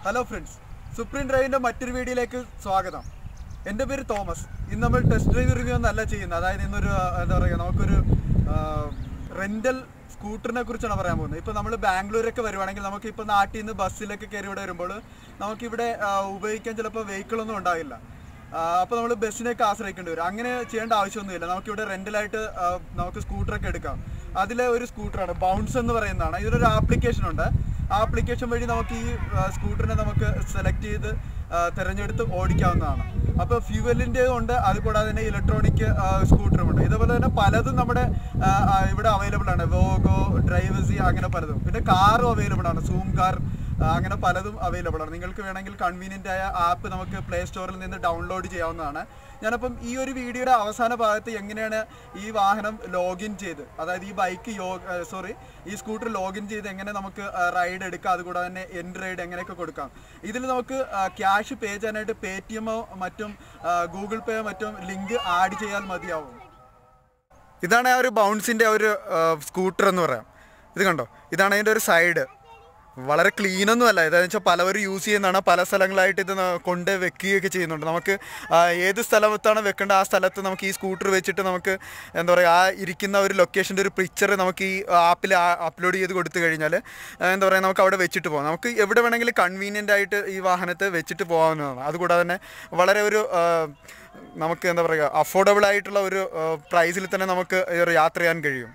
hello friends supreme ഡ്രൈവിൻ്റെ മറ്റൊരു വീഡിയോയിലേക്ക് സ്വാഗതം എൻ്റെ പേര് തോമസ് ഇന്ന് നമ്മൾ ടെസ്റ്റ് ഡ്രൈവ് റിവ്യൂ ഒന്നല്ല ചെയ്യുന്നത് അതായത് ഇന്നൊരു ആ, എന്താ പറയുക നമുക്കൊരു റെൻ്റൽ സ്കൂട്ടറിനെ കുറിച്ചാണ് പറയാൻ പോകുന്നത് ഇപ്പോൾ നമ്മൾ ബാംഗ്ലൂരൊക്കെ വരുവാണെങ്കിൽ നമുക്ക് ഇപ്പോൾ നാട്ടിൽ നിന്ന് ബസ്സിലൊക്കെ കയറി ഇവിടെ വരുമ്പോൾ നമുക്കിവിടെ ആ, ഉപയോഗിക്കാൻ ചിലപ്പോൾ വെഹിക്കിളൊന്നും ഉണ്ടാവില്ല അപ്പോൾ നമ്മൾ ബസ്സിനെയൊക്കെ ആശ്രയിക്കേണ്ടി വരും അങ്ങനെ ചെയ്യേണ്ട ആവശ്യമൊന്നുമില്ല നമുക്കിവിടെ റെൻ്റലായിട്ട് നമുക്ക് സ്കൂട്ടറൊക്കെ എടുക്കാം അതിലെ ഒരു സ്കൂട്ടറാണ് ബൗൺസ് എന്ന് പറയുന്നതാണ് ഇതിനൊരു ആപ്ലിക്കേഷൻ ഉണ്ട് ആ ആപ്ലിക്കേഷൻ വഴി നമുക്ക് ഈ സ്കൂട്ടറിനെ നമുക്ക് സെലക്ട് ചെയ്ത് ആ, തിരഞ്ഞെടുത്ത് ഓടിക്കാവുന്നതാണ് അപ്പോൾ ഫ്യൂവലിൻ്റെ ഉണ്ട് അതുകൂടാതെ തന്നെ ഇലക്ട്രോണിക് സ്കൂട്ടറും ഉണ്ട് ഇതുപോലെ തന്നെ പലതും നമ്മുടെ ആ, ആ, ഇവിടെ അവൈലബിൾ ആണ് വോഗോ ഡ്രൈവേഴ്സി അങ്ങനെ പലതും പിന്നെ കാറും അവൈലബിൾ ആണ് സൂം കാർ ആ, അങ്ങനെ പലതും അവൈലബിൾ ആണ് നിങ്ങൾക്ക് വേണമെങ്കിൽ കൺവീനിയൻ്റ് ആയ ആപ്പ് നമുക്ക് പ്ലേ സ്റ്റോറിൽ നിന്ന് ഡൗൺലോഡ് ചെയ്യാവുന്നതാണ് ഞാനപ്പം ഈ ഒരു വീഡിയോയുടെ അവസാന ഭാഗത്ത് എങ്ങനെയാണ് ഈ വാഹനം ലോഗിൻ ചെയ്ത് അതായത് ഈ ബൈക്ക് യോ സോറി ഈ സ്കൂട്ടർ ലോഗിൻ ചെയ്ത് എങ്ങനെ നമുക്ക് റൈഡ് എടുക്കാം അതുകൂടാതെ തന്നെ എൻഡ് റൈഡ് എങ്ങനെയൊക്കെ കൊടുക്കാം ഇതിൽ നമുക്ക് ക്യാഷ് പേ ചെയ്യാനായിട്ട് പേ ടി എമ്മോ മറ്റും ഗൂഗിൾ പേ മറ്റും ലിങ്ക് ആഡ് ചെയ്യാൻ മതിയാവും ഇതാണ് ആ ഒരു ബൗൺസിൻ്റെ ഒരു സ്കൂട്ടർ എന്ന് പറയാം ഇത് കണ്ടോ ഇതാണ് അതിൻ്റെ ഒരു സൈഡ് വളരെ ക്ലീൻ ഒന്നും അല്ല ഇതെന്ന് വെച്ചാൽ പലവരും യൂസ് ചെയ്യുന്നതാണ് പല സ്ഥലങ്ങളായിട്ട് ഇത് ന- കൊണ്ട് വെക്കുകയൊക്കെ ചെയ്യുന്നുണ്ട് നമുക്ക് ആ, ഏത് സ്ഥലത്താണ് വെക്കേണ്ട ആ സ്ഥലത്ത് നമുക്ക് ഈ സ്കൂട്ടർ വെച്ചിട്ട് നമുക്ക് എന്താ പറയുക ആ ഇരിക്കുന്ന ഒരു ലൊക്കേഷൻ്റെ ഒരു പിക്ചർ നമുക്ക് ഈ ആപ്പിൽ അപ്ലോഡ് ചെയ്ത് കൊടുത്തു കഴിഞ്ഞാൽ എന്താ പറയുക നമുക്ക് അവിടെ വെച്ചിട്ട് പോകാം നമുക്ക് എവിടെ വേണമെങ്കിലും കൺവീനിയൻ്റ് ആയിട്ട് ഈ വാഹനത്തെ വെച്ചിട്ട് പോകാവുന്നതാണ് അതുകൂടാതെ തന്നെ വളരെ ഒരു ആ, നമുക്ക് എന്താ പറയുക അഫോർഡബിൾ ആയിട്ടുള്ള ഒരു പ്രൈസിൽ തന്നെ നമുക്ക് ഒരു യാത്ര ചെയ്യാൻ കഴിയും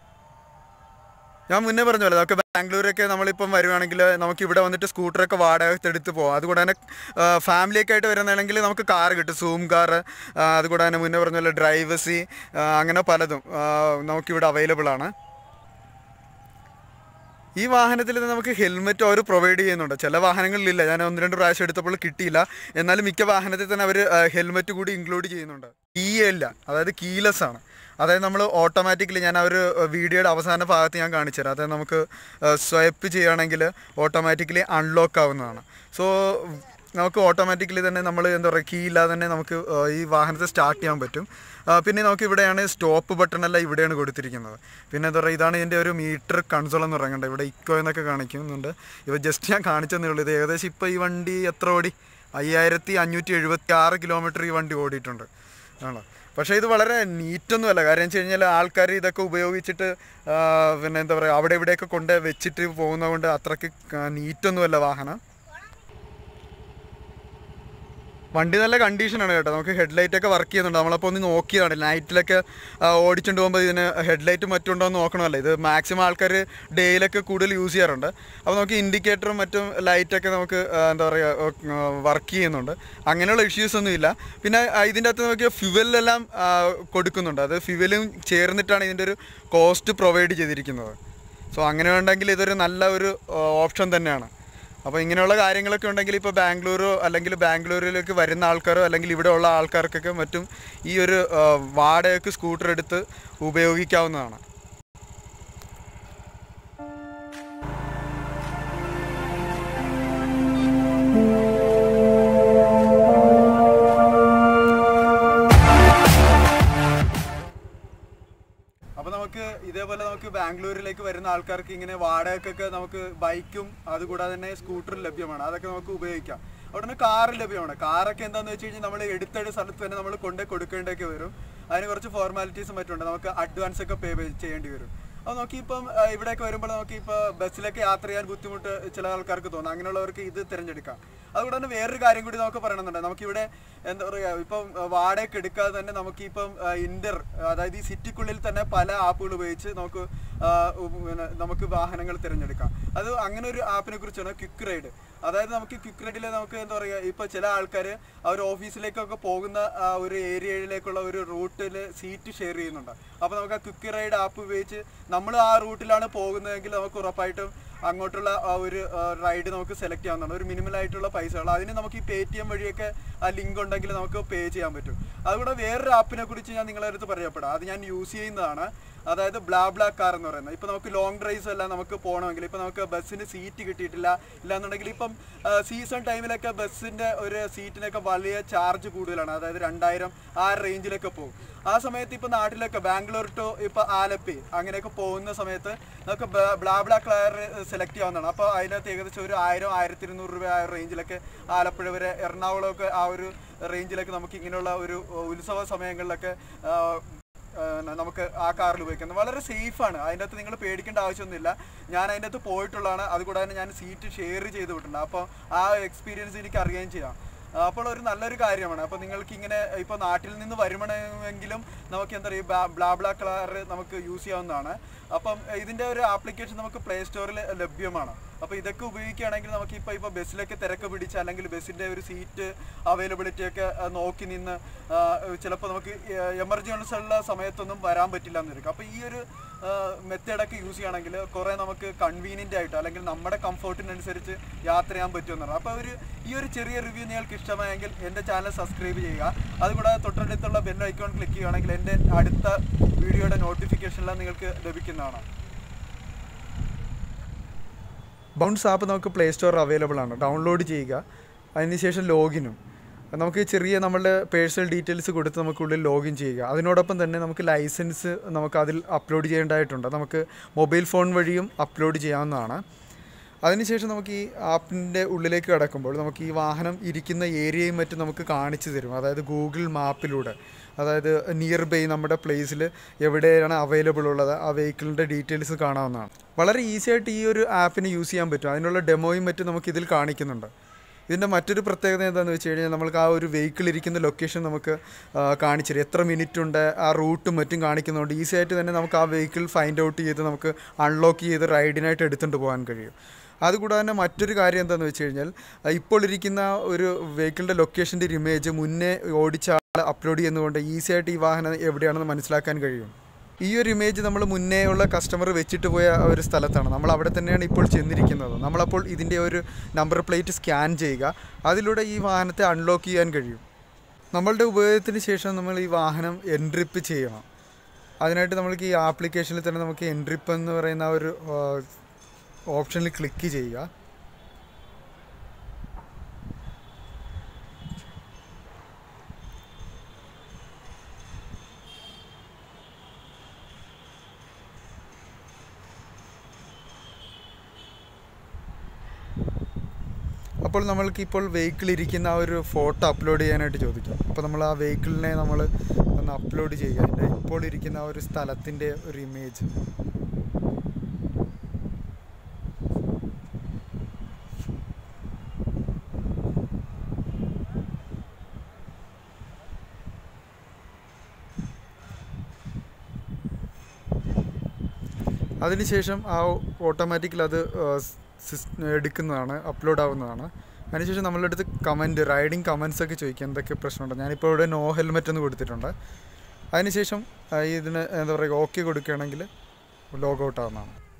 ഞാൻ മുന്നേ പറഞ്ഞ പോലെ നമുക്ക് ബാംഗ്ലൂരൊക്കെ നമ്മളിപ്പം വരുവാണെങ്കിൽ നമുക്ക് ഇവിടെ വന്നിട്ട് സ്കൂട്ടറൊക്കെ വാടക എടുത്ത് പോകാം അതുകൂടെ തന്നെ ഫാമിലിയൊക്കെ ആയിട്ട് വരുന്നതാണെങ്കിൽ നമുക്ക് കാർ കിട്ടും സൂം കാർ അതുകൂടെ തന്നെ മുന്നേ പറഞ്ഞ പോലെ ഡ്രൈവേഴ്സി അങ്ങനെ പലതും ആ, നമുക്കിവിടെ അവൈലബിൾ ആണ് ഈ വാഹനത്തിൽ നമുക്ക് ഹെൽമെറ്റ് അവർ പ്രൊവൈഡ് ചെയ്യുന്നുണ്ട് ചില വാഹനങ്ങളിലില്ല ഞാൻ ഒന്ന് രണ്ട് പ്രാവശ്യം എടുത്തപ്പോൾ കിട്ടിയില്ല എന്നാലും മിക്ക വാഹനത്തിൽ തന്നെ അവർ ഹെൽമെറ്റ് കൂടി ഇൻക്ലൂഡ് ചെയ്യുന്നുണ്ട് കീ ഇല്ല അതായത് കീലെസ് ആണ് അതായത് നമ്മൾ ഓട്ടോമാറ്റിക്കലി ഞാൻ ആ ഒരു വീഡിയോയുടെ അവസാന ഭാഗത്ത് ഞാൻ കാണിച്ചു തരാം അതായത് നമുക്ക് സ്വൈപ്പ് ചെയ്യുകയാണെങ്കിൽ ഓട്ടോമാറ്റിക്കലി അൺലോക്ക് ആവുന്നതാണ് സോ നമുക്ക് ഓട്ടോമാറ്റിക്കലി തന്നെ നമ്മൾ എന്താ പറയുക കീ ഇല്ലാതെ തന്നെ നമുക്ക് ആ, ഈ വാഹനത്തെ സ്റ്റാർട്ട് ചെയ്യാൻ പറ്റും ആ, പിന്നെ നമുക്ക് ഇവിടെയാണ് സ്റ്റോപ്പ് ബട്ടൺ എല്ലാം ഇവിടെയാണ് കൊടുത്തിരിക്കുന്നത് പിന്നെ എന്താ പറയുക ഇതാണ് ഇതിൻ്റെ ഒരു മീറ്റർ കൺസോൾ എന്ന് പറയുന്നത് ഇവിടെ ഇക്കോ എന്നൊക്കെ കാണിക്കുന്നുണ്ട് ഇവ ജസ്റ്റ് ഞാൻ കാണിച്ചതേ ഉള്ളൂ ഇത് ഏകദേശം ഇപ്പോൾ ഈ വണ്ടി എത്ര ഓടി അയ്യായിരത്തി അഞ്ഞൂറ്റി എഴുപത്തി ആറ് കിലോമീറ്റർ ഈ വണ്ടി ഓടിയിട്ടുണ്ട് ആണോ പക്ഷേ ഇത് വളരെ നീറ്റൊന്നുമല്ല കാര്യം വെച്ച് കഴിഞ്ഞാൽ ആൾക്കാർ ഇതൊക്കെ ഉപയോഗിച്ചിട്ട് ആ, പിന്നെ എന്താ പറയുക അവിടെ ഇവിടെയൊക്കെ കൊണ്ട് വെച്ചിട്ട് പോകുന്നതുകൊണ്ട് അത്രയ്ക്ക് നീറ്റൊന്നുമല്ല വാഹനം വണ്ടി നല്ല കണ്ടീഷനാണ് കേട്ടോ നമുക്ക് ഹെഡ്ലൈറ്റ് ഒക്കെ വർക്ക് ചെയ്യുന്നുണ്ട് നമ്മളപ്പോൾ ഒന്ന് നോക്കിയതാണ് നൈറ്റിലൊക്കെ ഓടിച്ചുകൊണ്ട് പോകുമ്പോൾ ഇതിന് ഹെഡ്ലൈറ്റ് മറ്റുണ്ടോ എന്ന് നോക്കണമല്ലോ ഇത് മാക്സിമം ആൾക്കാർ ഡേയിലൊക്കെ കൂടുതൽ യൂസ് ചെയ്യാറുണ്ട് അപ്പോൾ നമുക്ക് ഇൻഡിക്കേറ്ററും മറ്റും ലൈറ്റൊക്കെ നമുക്ക് ആ, എന്താ പറയുക വർക്ക് ചെയ്യുന്നുണ്ട് അങ്ങനെയുള്ള ഇഷ്യൂസ് ഒന്നും ഇല്ല പിന്നെ ആ, ഇതിൻ്റെ അകത്ത് നോക്കിയാൽ ഫ്യുവലിലെല്ലാം ആ, കൊടുക്കുന്നുണ്ട് അത് ഫ്യുവലും ചേർന്നിട്ടാണ് ഇതിൻ്റെ ഒരു കോസ്റ്റ് പ്രൊവൈഡ് ചെയ്തിരിക്കുന്നത് സോ അങ്ങനെ ഉണ്ടെങ്കിൽ ഇതൊരു നല്ല ഒരു ഓപ്ഷൻ തന്നെയാണ് അപ്പോൾ ഇങ്ങനെയുള്ള കാര്യങ്ങളൊക്കെ ഉണ്ടെങ്കിൽ ഇപ്പോൾ ബാംഗ്ലൂരോ അല്ലെങ്കിൽ ബാംഗ്ലൂരിലേക്ക് വരുന്ന ആൾക്കാരോ അല്ലെങ്കിൽ ഇവിടെ ഉള്ള ആൾക്കാർക്കൊക്കെ മറ്റും ഈ ഒരു ആ, വാടകയ്ക്ക് സ്കൂട്ടർ എടുത്ത് ഉപയോഗിക്കാവുന്നതാണ് അപ്പോൾ നമുക്ക് ഇതേപോലെ നമുക്ക് ബാംഗ്ലൂരിലേക്ക് വരുന്ന ആൾക്കാർക്ക് ഇങ്ങനെ വാടകയ്ക്കൊക്കെ നമുക്ക് ബൈക്കും അതുകൂടാതെ തന്നെ സ്കൂട്ടറും ലഭ്യമാണ് അതൊക്കെ നമുക്ക് ഉപയോഗിക്കാം അവിടെ നിന്ന് കാറ് ലഭ്യമാണ് കാറൊക്കെ എന്താണെന്ന് വെച്ച് കഴിഞ്ഞാൽ നമ്മൾ എടുത്തെടുത്ത സ്ഥലത്ത് തന്നെ നമ്മൾ കൊണ്ടേ കൊടുക്കേണ്ടതൊക്കെ വരും അതിന് കുറച്ച് ഫോർമാലിറ്റീസും മറ്റുണ്ട് നമുക്ക് അഡ്വാൻസ് ഒക്കെ പേ ചെയ്യേണ്ടി വരും അപ്പോൾ നോക്കി ഇപ്പം ആ, ഇവിടെയൊക്കെ വരുമ്പോൾ നമുക്ക് ഇപ്പോൾ ബസ്സിലൊക്കെ യാത്ര ചെയ്യാൻ ബുദ്ധിമുട്ട് ചില ആൾക്കാർക്ക് തോന്നും അങ്ങനെയുള്ളവർക്ക് ഇത് തിരഞ്ഞെടുക്കാം അതുകൊണ്ട് തന്നെ വേറൊരു കാര്യം കൂടി നമുക്ക് പറയണമെന്നുണ്ട് നമുക്കിവിടെ എന്താ പറയുക ഇപ്പം ആ, വാടകയ്ക്ക് എടുക്കാതെ തന്നെ നമുക്കിപ്പം ഇന്റർ അതായത് ഈ സിറ്റിക്കുള്ളിൽ തന്നെ പല ആപ്പുകൾ ഉപയോഗിച്ച് നമുക്ക് ആ, ഉം, പിന്നെ നമുക്ക് വാഹനങ്ങൾ തിരഞ്ഞെടുക്കാം അത് അങ്ങനെ ഒരു ആപ്പിനെ കുറിച്ചാണ് ക്വിക്ക് റൈഡ് അതായത് നമുക്ക് ക്വിക്ക് റൈഡിൽ നമുക്ക് എന്താ പറയുക ഇപ്പോൾ ചില ആൾക്കാർ അവർ ഓഫീസിലേക്കൊക്കെ പോകുന്ന ആ, ഒരു ഏരിയയിലേക്കുള്ള ഒരു റൂട്ടിൽ സീറ്റ് ഷെയർ ചെയ്യുന്നുണ്ട് അപ്പോൾ നമുക്ക് ആ ക്വിക്ക് റൈഡ് ആപ്പ് ഉപയോഗിച്ച് നമ്മൾ ആ റൂട്ടിലാണ് പോകുന്നതെങ്കിൽ നമുക്ക് ഉറപ്പായിട്ടും അങ്ങോട്ടുള്ള ആ ഒരു റൈഡ് നമുക്ക് സെലക്ട് ചെയ്യാവുന്നതാണ് ഒരു മിനിമൽ ആയിട്ടുള്ള പൈസകൾ അതിന് നമുക്ക് ഈ പേ ടി എം വഴിയൊക്കെ ആ ലിങ്ക് ഉണ്ടെങ്കിൽ നമുക്ക് പേ ചെയ്യാൻ പറ്റും അതുകൂടെ വേറൊരു ആപ്പിനെ കുറിച്ച് ഞാൻ നിങ്ങളുടെ അടുത്ത് പറയപ്പെടാം അത് ഞാൻ യൂസ് ചെയ്യുന്നതാണ് അതായത് ബ്ലാ ബ്ലാ കാർ എന്ന് പറയുന്നത് ഇപ്പൊ നമുക്ക് ലോങ് ഡ്രൈവ്സ് എല്ലാം നമുക്ക് പോകണമെങ്കിൽ ഇപ്പൊ നമുക്ക് ബസ്സിന് സീറ്റ് കിട്ടിയിട്ടില്ല ഇല്ലാന്നുണ്ടെങ്കിൽ ഇപ്പം സീസൺ ടൈമിലൊക്കെ ബസ്സിന്റെ ഒരു സീറ്റിനൊക്കെ വലിയ ചാർജ് കൂടുതലാണ് അതായത് രണ്ടായിരം ആ റേഞ്ചിലൊക്കെ പോകും ആ സമയത്ത് ഇപ്പൊ നാട്ടിലൊക്കെ ബാംഗ്ലൂർ ടു ഇപ്പൊ ആലപ്പി അങ്ങനെയൊക്കെ പോകുന്ന സമയത്ത് നമുക്ക് ബ്ലാ ബ്ലാ കളർ സെലക്ട് ചെയ്യാവുന്നതാണ് അപ്പോൾ അതിനകത്ത് ഏകദേശം ഒരു ആയിരം ആയിരത്തി ഇരുന്നൂറ് രൂപ ആ ഒരു റേഞ്ചിലൊക്കെ ആലപ്പുഴ വരെ എറണാകുളമൊക്കെ ആ ഒരു റേഞ്ചിലൊക്കെ നമുക്ക് ഇങ്ങനെയുള്ള ഒരു ഉത്സവ സമയങ്ങളിലൊക്കെ ആ, ആ, നമുക്ക് ആ കാറിൽ ഉപയോഗിക്കുന്നത് വളരെ സേഫാണ് അതിൻ്റെ അകത്ത് നിങ്ങൾ പേടിക്കേണ്ട ആവശ്യമൊന്നുമില്ല ഞാൻ അതിൻ്റെ അകത്ത് പോയിട്ടുള്ളതാണ് അതുകൂടാതെ തന്നെ ഞാൻ സീറ്റ് ഷെയർ ചെയ്ത് വിട്ടിട്ടുണ്ട് അപ്പോൾ ആ എക്സ്പീരിയൻസ് എനിക്ക് അറിയുകയും ചെയ്യാം ആ, അപ്പോൾ ഒരു നല്ലൊരു കാര്യമാണ് അപ്പോൾ നിങ്ങൾക്ക് ഇങ്ങനെ ഇപ്പോൾ നാട്ടിൽ നിന്ന് വരുമാനമെങ്കിലും നമുക്ക് എന്താ പറയുക ബ്ലാ ബ്ലാ കളർ നമുക്ക് യൂസ് ചെയ്യാവുന്നതാണ് അപ്പം ഇതിൻ്റെ ഒരു ആപ്ലിക്കേഷൻ നമുക്ക് പ്ലേ സ്റ്റോറിൽ ലഭ്യമാണ് അപ്പോൾ ഇതൊക്കെ ഉപയോഗിക്കുകയാണെങ്കിൽ നമുക്ക് ഇപ്പോൾ ഇപ്പോൾ ബസ്സിലൊക്കെ തിരക്ക് പിടിച്ച് അല്ലെങ്കിൽ ബസ്സിൻ്റെ ഒരു സീറ്റ് അവൈലബിലിറ്റി ഒക്കെ ആ, നോക്കി നിന്ന് ചിലപ്പോൾ നമുക്ക് എമർജൻസി ഉള്ള സമയത്തൊന്നും വരാൻ പറ്റില്ല എന്നിരിക്കും അപ്പോൾ ഈ ഒരു മെത്തേഡൊക്കെ യൂസ് ചെയ്യുകയാണെങ്കിൽ കുറേ നമുക്ക് കൺവീനിയൻ്റ് ആയിട്ട് അല്ലെങ്കിൽ നമ്മുടെ കംഫർട്ടിനനുസരിച്ച് യാത്ര ചെയ്യാൻ പറ്റുമെന്നാണ് അപ്പോൾ ഒരു ഈ ഒരു ചെറിയ റിവ്യൂ നിങ്ങൾക്ക് ഇഷ്ടമായെങ്കിൽ എൻ്റെ ചാനൽ സബ്സ്ക്രൈബ് ചെയ്യുക അതുകൂടാതെ തൊട്ടടുത്തുള്ള ബെൽ ഐക്കോൺ ക്ലിക്ക് ചെയ്യുകയാണെങ്കിൽ എൻ്റെ അടുത്ത വീഡിയോയുടെ നോട്ടിഫിക്കേഷനെല്ലാം നിങ്ങൾക്ക് ലഭിക്കുന്നതാണ് ബൗൺസ് ആപ്പ് നമുക്ക് പ്ലേ സ്റ്റോറിൽ അവൈലബിൾ ആണ് ഡൗൺലോഡ് ചെയ്യുക അതിനുശേഷം ലോഗിനും നമുക്ക് ചെറിയ നമ്മളുടെ പേഴ്സണൽ ഡീറ്റെയിൽസ് കൊടുത്ത് നമുക്കുള്ളിൽ ലോഗിൻ ചെയ്യുക അതിനോടൊപ്പം തന്നെ നമുക്ക് ലൈസൻസ് നമുക്ക് അതിൽ അപ്ലോഡ് ചെയ്യേണ്ടതായിട്ടുണ്ട് നമുക്ക് മൊബൈൽ ഫോൺ വഴിയും അപ്ലോഡ് ചെയ്യാവുന്നതാണ് അതിനുശേഷം നമുക്ക് ഈ ആപ്പിൻ്റെ ഉള്ളിലേക്ക് കിടക്കുമ്പോൾ നമുക്ക് ഈ വാഹനം ഇരിക്കുന്ന ഏരിയയും മറ്റും നമുക്ക് കാണിച്ചു തരും അതായത് ഗൂഗിൾ മാപ്പിലൂടെ അതായത് നിയർ ബൈ നമ്മുടെ പ്ലേസിൽ എവിടെയാണ് അവൈലബിൾ ഉള്ളത് ആ വെഹിക്കിളിൻ്റെ ഡീറ്റെയിൽസ് കാണാവുന്നതാണ് വളരെ ഈസി ആയിട്ട് ഈ ഒരു ആപ്പിന് യൂസ് ചെയ്യാൻ പറ്റും അതിനുള്ള ഡെമോയും മറ്റും നമുക്ക് ഇതിൽ കാണിക്കുന്നുണ്ട് ഇതിൻ്റെ മറ്റൊരു പ്രത്യേകത എന്താണെന്ന് വെച്ച് കഴിഞ്ഞാൽ നമുക്ക് ആ ഒരു വെഹിക്കിൾ ഇരിക്കുന്ന ലൊക്കേഷൻ നമുക്ക് ആ, കാണിച്ചു തരും എത്ര മിനിറ്റ് ഉണ്ട് ആ റൂട്ടും മറ്റും കാണിക്കുന്നതുകൊണ്ട് ഈസി ആയിട്ട് തന്നെ നമുക്ക് ആ വെഹിക്കിൾ ഫൈൻഡ് ഔട്ട് ചെയ്ത് നമുക്ക് അൺലോക്ക് ചെയ്ത് റൈഡിനായിട്ട് എടുത്തുകൊണ്ട് പോകാൻ കഴിയും അതുകൂടാതെ തന്നെ മറ്റൊരു കാര്യം എന്താണെന്ന് വെച്ച് കഴിഞ്ഞാൽ ആ, ഇപ്പോൾ ഇരിക്കുന്ന ഒരു വെഹിക്കിളിൻ്റെ ലൊക്കേഷൻ്റെ ഒരു ഇമേജ് മുന്നേ ഓടിച്ച ആൾ അപ്ലോഡ് ചെയ്യുന്നതുകൊണ്ട് ഈസി ആയിട്ട് ഈ വാഹനം എവിടെയാണെന്ന് മനസ്സിലാക്കാൻ കഴിയും ഈ ഒരു ഇമേജ് നമ്മൾ മുന്നേ ഉള്ള കസ്റ്റമർ വെച്ചിട്ട് പോയ ഒരു സ്ഥലത്താണ് നമ്മൾ അവിടെ തന്നെയാണ് ഇപ്പോൾ ചെന്നിരിക്കുന്നത് നമ്മളപ്പോൾ ഇതിൻ്റെ ഒരു നമ്പർ പ്ലേറ്റ് സ്കാൻ ചെയ്യുക അതിലൂടെ ഈ വാഹനത്തെ അൺലോക്ക് ചെയ്യാൻ കഴിയും നമ്മളുടെ ഉപയോഗത്തിന് ശേഷം നമ്മൾ ഈ വാഹനം എൻട്രിപ്പ് ചെയ്യണം അതിനായിട്ട് നമ്മൾക്ക് ഈ ആപ്ലിക്കേഷനിൽ തന്നെ നമുക്ക് എൻട്രിപ്പ് എന്ന് പറയുന്ന ആ ഒരു ഓപ്ഷനിൽ ക്ലിക്ക് ചെയ്യുക അപ്പോൾ നമ്മൾക്ക് ഇപ്പോൾ വെഹിക്കിൾ ഇരിക്കുന്ന ആ ഒരു ഫോട്ടോ അപ്ലോഡ് ചെയ്യാനായിട്ട് ചോദിക്കും അപ്പോൾ നമ്മൾ ആ വെഹിക്കിളിനെ നമ്മൾ ഒന്ന് അപ്ലോഡ് ചെയ്യുക അതിൻ്റെ ഇപ്പോൾ ഇരിക്കുന്ന ആ ഒരു സ്ഥലത്തിൻ്റെ ഒരു ഇമേജ് അതിനുശേഷം ആ ഓട്ടോമാറ്റിക്കൽ അത് സിസ് എടുക്കുന്നതാണ് അപ്ലോഡ് ആവുന്നതാണ് അതിനുശേഷം നമ്മളുടെ അടുത്ത് കമൻറ്റ് റൈഡിങ് കമൻസ് ഒക്കെ ചോദിക്കുക എന്തൊക്കെ പ്രശ്നമുണ്ട് ഞാനിപ്പോൾ ഇവിടെ നോ ഹെൽമെറ്റ് എന്ന് കൊടുത്തിട്ടുണ്ട് അതിനുശേഷം ആ, ഇതിന് എന്താ പറയുക ഓക്കെ കൊടുക്കുകയാണെങ്കിൽ ലോഗ് ഔട്ട് ആവുന്നതാണ്